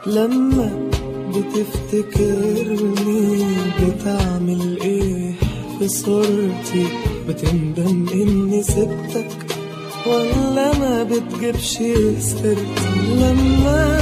لما بتفتكرني بتعمل ايه في صورتي بتندم اني سبتك ولا ما بتجيبش سيرتي لما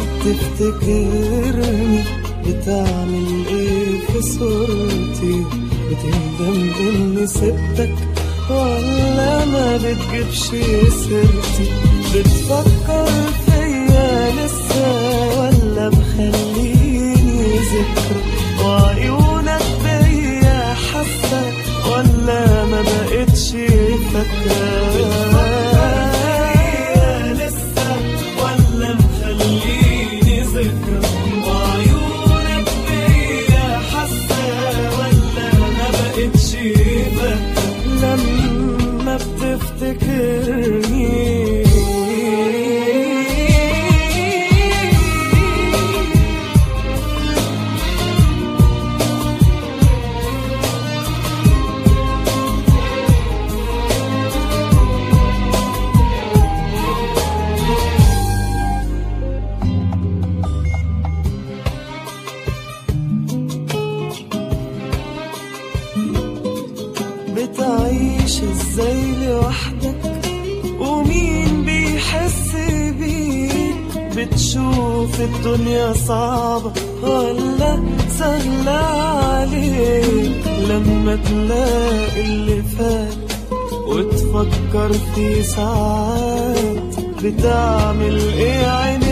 تفتكرني بتعمل ايه في صورتي بتندم اني سبتك ولا ما بتجيبش سيرتي بتفكر فيا لسه ولا مخليني ذكرى وعيونك بيا حاسة ولا ما بقتش فاكرة لسه ولا مخليني ذكرى وعيونك بيا حاسة ولا ما بقتش فاكرة لما بتفتكرني بتعيش ازاي لوحدك ومين بيحس بيك بتشوف الدنيا صعبة ولا سهلة عليك لما تلاقي اللي فات وتفكر في ساعات بتعمل ايه عين